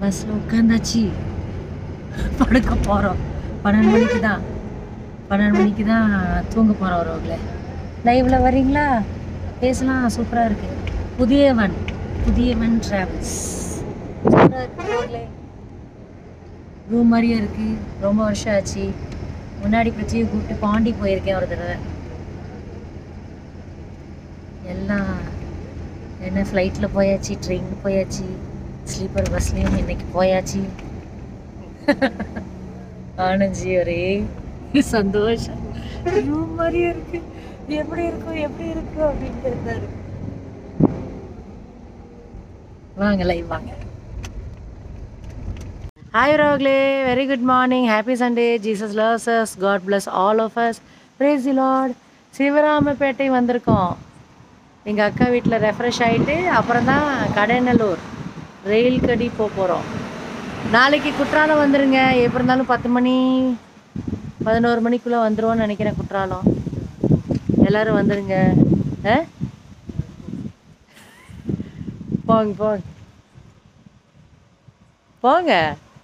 பஸ்ஸில் உட்காந்தாச்சு படுக்க போகிறோம் பன்னெண்டு மணிக்கு தான் பன்னெண்டு மணிக்கு தான் தூங்க போகிறோம் ரோகில் லைவில் வரீங்களா பேசலாம் சூப்பராக இருக்குது புதியவன் புதியவன் ட்ராவல்ஸ் சூப்பராக இருக்கு ரோகில் ரூம் மாதிரியே இருக்குது ரொம்ப வருஷம் ஆச்சு முன்னாடி பிரச்சனையை கூப்பிட்டு பாண்டி போயிருக்கேன் ஒரு தடவை எல்லாம் என்ன ஃப்ளைட்டில் போயாச்சு ட்ரெயினில் போயாச்சு ஸ்லீப்பர் பஸ்லேயும் இன்னைக்கு போயாச்சு ஆனந்தி ஒரே சந்தோஷம் ரூம் மாதிரியே இருக்கு எப்படி இருக்கும் எப்படி இருக்கும் அப்படின்ட்டு இருந்தாரு வாங்க லைவ் வாங்க ஹாய் ரோக்லே very good morning happy Sunday Jesus loves us God bless all of us praise the Lord Sivaramapettai வந்திருக்கோம் எங்கள் அக்கா வீட்டில் ரெஃப்ரெஷ் ஆகிட்டு அப்புறம் தான் கடைநல்லூர் ரயில் கடி போக போகிறோம் நாளைக்கு குற்றாலம் வந்துருங்க எப்படி இருந்தாலும் பத்து மணி பதினோரு மணிக்குள்ளே வந்துருவோம்னு நினைக்கிறேன் குற்றாலம் எல்லாரும் வந்துருங்க ஆ போங்க போங்க போங்க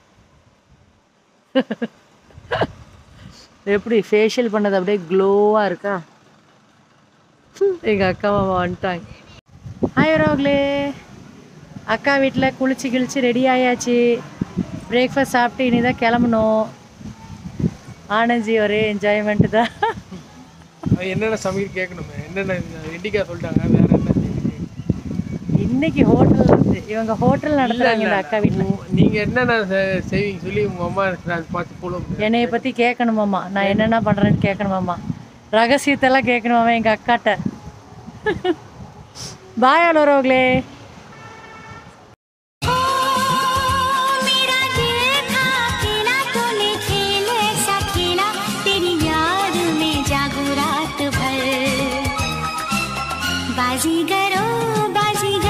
எப்படி ஃபேஷியல் பண்ணது அப்படியே க்ளோவாக இருக்கா எங்கள் அக்கா மாமா வந்துட்டாங்க ஹாய் ரோக்லே அக்கா வீட்டில் குளிச்சு கிழிச்சு ரெடி ஆயாச்சு பிரேக்ஃபாஸ்ட் சாப்பிட்டு இனி தான் கிளம்பணும் ஆனந்தி ஒரே என்ஜாய்மெண்ட்டு தான் அது என்னென்ன சமையல் கேட்கணுமே என்னென்ன இண்டிகா சொல்லிட்டாங்க வேற என்ன செய்யுங்க? இன்னைக்கு ஹோட்டல் இருந்து இவங்க ஹோட்டல் நடத்துறாங்க இந்த அக்கா வீட்டில் உங்க- நீங்க என்னென்ன செ- செய்வீங்க சொல்லி உங்க அம்மா எனக்கு அதை பார்த்து போல என்னைய பற்றி கேட்கணுமாம்மா நான் என்னென்ன பண்ணுறேன்னு கேட்கணுமாம்மா ரகசியத்தெல்லாம் கேட்கணுமாம்மா எங்கள் அக்காட்ட பாய் அலோரோக்லே मेरा दिल था अकेला तूने खेल ऐसा खेला तेरी याद में जागू रात भर बाजीगरो बाजीगर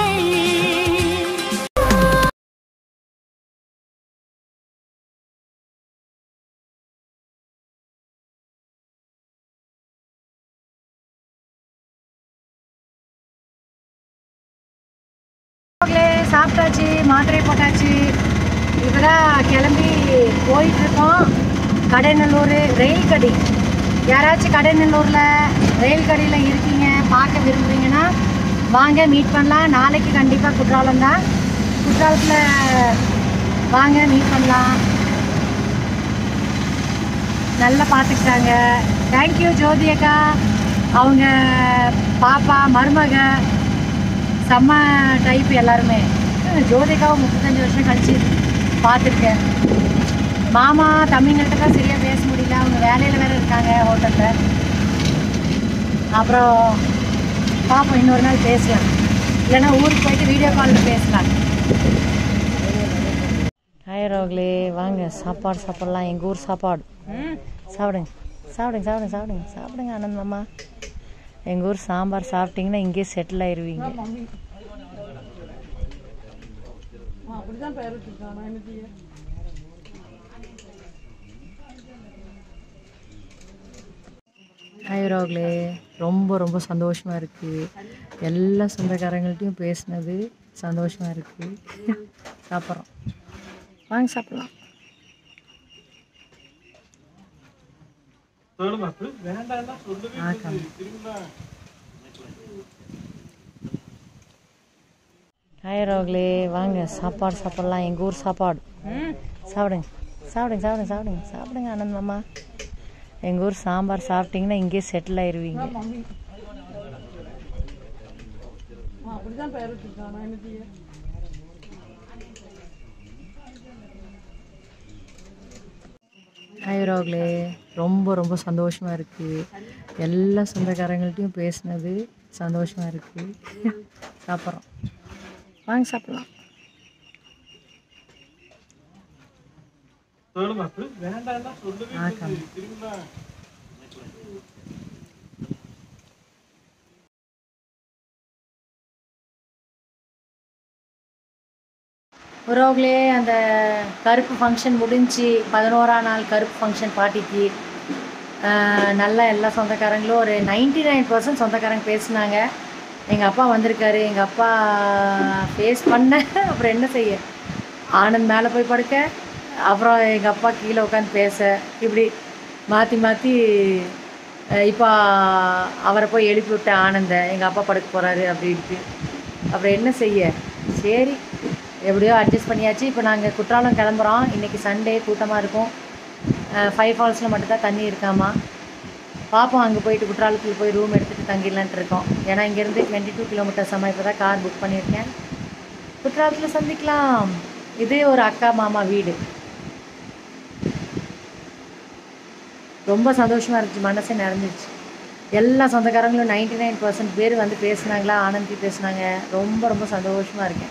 ரோக்லே சாப்பிட்டாச்சு மாத்திரை போட்டாச்சு இப்போதான் கிளம்பி போயிட்டு இருக்கோம் கடைநல்லூர் ரயில் கடி யாராச்சும் கடைநல்லூரில் ரயில் கடியில் இருக்கீங்க பார்க்க விரும்புறீங்கன்னா வாங்க மீட் பண்ணலாம் நாளைக்கு கண்டிப்பாக குற்றாலம் தான் குற்றாலத்தில் வாங்க மீட் பண்ணலாம் நல்லா பார்த்துக்கிட்டாங்க தேங்க்யூ ஜோதி அக்கா அவங்க பாப்பா மருமக செம்ம டைப் எல்லாருமே ஜோதிகாவும் முப்பத்தஞ்சு வருஷம் கழிச்சு பார்த்துருக்கேன் மாமா தம்பிங்கள்ட்ட தான் சரியாக பேச முடியல அவங்க வேலையில் வேறு இருக்காங்க ஹோட்டலில் அப்புறம் பார்ப்போம் இன்னொரு நாள் பேசலாம் இல்லைன்னா ஊருக்கு போயிட்டு வீடியோ காலில் பேசலாம் ஹாய் ரோக்லே வாங்க சாப்பாடு சாப்பிட்லாம் எங்கள் ஊர் சாப்பாடு சாப்பிடுங்க சாப்பிடுங்க சாப்பிடுங்க சாப்பிடுங்க சாப்பிடுங்க ஆனந்த் மாமா எங்கள் ஊர் சாம்பார் சாப்பிட்டீங்கன்னா இங்கேயே செட்டில் ஆயிருவீங்க ஹாய் ரோக்லே ரொம்ப ரொம்ப சந்தோஷமாக இருக்குது எல்லா சொந்தக்காரங்கள்ட்டையும் பேசினது சந்தோஷமாக இருக்குது சாப்பிட்றோம் வாங்க சாப்பிட்லாம் ஆக்கம் ஹாய் ரோக்லே வாங்க சாப்பாடு சாப்பிட்லாம் எங்கள் ஊர் சாப்பாடு சாப்பிடுங்க சாப்பிடுங்க சாப்பிடுங்க சாப்பிடுங்க சாப்பிடுங்க ஆனந்த் மாமா எங்கள் ஊர் சாம்பார் சாப்பிட்டீங்கன்னா இங்கேயே செட்டில் ஆயிருவீங்க ஹாய் ரோக்லே ரொம்ப ரொம்ப சந்தோஷமாக இருக்குது எல்லா சொந்தக்காரங்கள்ட்டையும் பேசினது சந்தோஷமாக இருக்குது சாப்பிட்றோம் வாங்க சாப்பிட்லாம் ஆக்கம் உறவுகளே அந்த கருப்பு ஃபங்க்ஷன் முடிஞ்சு பதினோரா நாள் கருப்பு ஃபங்க்ஷன் பார்ட்டிக்கு ஆஹ், நல்லா எல்லா சொந்தக்காரங்களும் ஒரு நைன்டி நைன் பர்சன்ட் சொந்தக்காரங்க பேசுனாங்க எங்கள் அப்பா வந்திருக்காரு எங்கள் அப்பா ஃபேஸ் பண்ண அப்புறம் என்ன செய்ய ஆனந்த் மேலே போய் படுக்க அப்புறம் எங்கள் அப்பா கீழே உட்காந்து பேச இப்படி மாற்றி மாற்றி இப்போ அவரை போய் எழுப்பி விட்டேன் ஆனந்தை எங்கள் அப்பா படுக்க போகிறாரு அப்படின்ட்டு அப்புறம் என்ன செய்ய சரி எப்படியோ அட்ஜஸ்ட் பண்ணியாச்சு இப்போ நாங்கள் குற்றாலம் கிளம்புறோம் இன்றைக்கி சண்டே கூட்டமாக இருக்கும் ஃபைவ் ஃபால்ஸில் மட்டும்தான் தண்ணி இருக்காமா பார்ப்போம் அங்கே போயிட்டு குற்றாலத்தில் போய் ரூம் எடுத்துகிட்டு தங்கிடலான்ட்டு இருக்கோம் ஏன்னா இங்கேருந்து டுவெண்ட்டி டூ கிலோமீட்டர்ஸ் அம்மா இப்போ தான் கார் புக் பண்ணியிருக்கேன் குற்றாலத்தில் சந்திக்கலாம் இது ஒரு அக்கா மாமா வீடு ரொம்ப சந்தோஷமாக இருந்துச்சு மனசே நிறைஞ்சிருச்சு எல்லா சொந்தக்காரங்களும் நைன்டி நைன் பர்சன்ட் பேர் வந்து பேசுனாங்களா ஆனந்தி பேசுனாங்க ரொம்ப ரொம்ப சந்தோஷமாக இருக்கேன்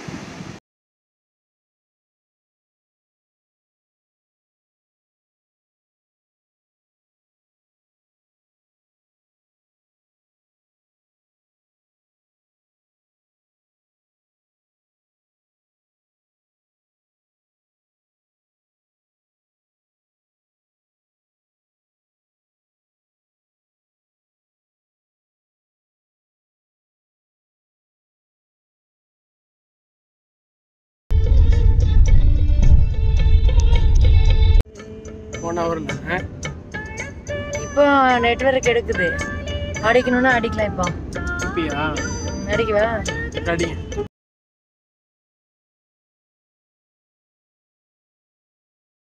ஒன் ஹவரில் இப்போ நெட்வொர்க் எடுக்குது அடிக்கணும்னா அடிக்கலாம் இப்போ இப்பயா அடிக்கவா அடிங்க